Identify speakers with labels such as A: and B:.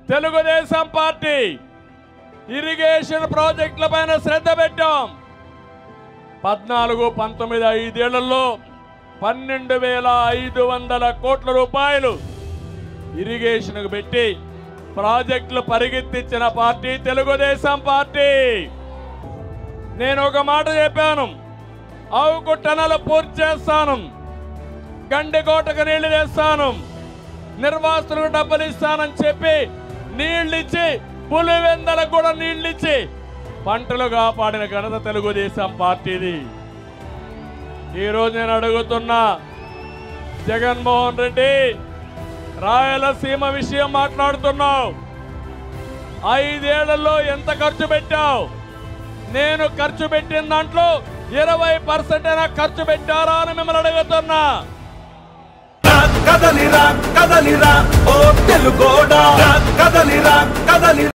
A: Telugu Desam party irrigation ప్రాజెక్టుల పైన శ్రద్ధ పెట్టాం పద్నాలుగు పంతొమ్మిది ఐదేళ్లలో పన్నెండు వేల ఐదు వందల కోట్ల రూపాయలు ఇరిగేషన్కు పెట్టి ప్రాజెక్టులు పరిగెత్తించిన పార్టీ తెలుగుదేశం పార్టీ నేను ఒక మాట చెప్పాను ఆవుకు టనలు పూర్తి చేస్తాను గండికోటకు నీళ్లు తెస్తాను నిర్వాసులకు డబ్బులు ఇస్తానని చెప్పి నీళ్ళిచ్చి పులివెందలకు కూడా నీళ్ళిచ్చి పంటలు కాపాడిన ఘనత తెలుగుదేశం పార్టీది ఈరోజు నేను అడుగుతున్నా జగన్మోహన్ రెడ్డి రాయలసీమ విషయం మాట్లాడుతున్నావు ఐదేళ్లలో ఎంత ఖర్చు పెట్టావు నేను ఖర్చు పెట్టిన దాంట్లో ఇరవై పర్సెంట్ అయినా ఖర్చు పెట్టారా అని మిమ్మల్ని అడుగుతున్నా
B: కదలిరా కదలిరా ఓ తెలుగోడా కదలిరా కదలి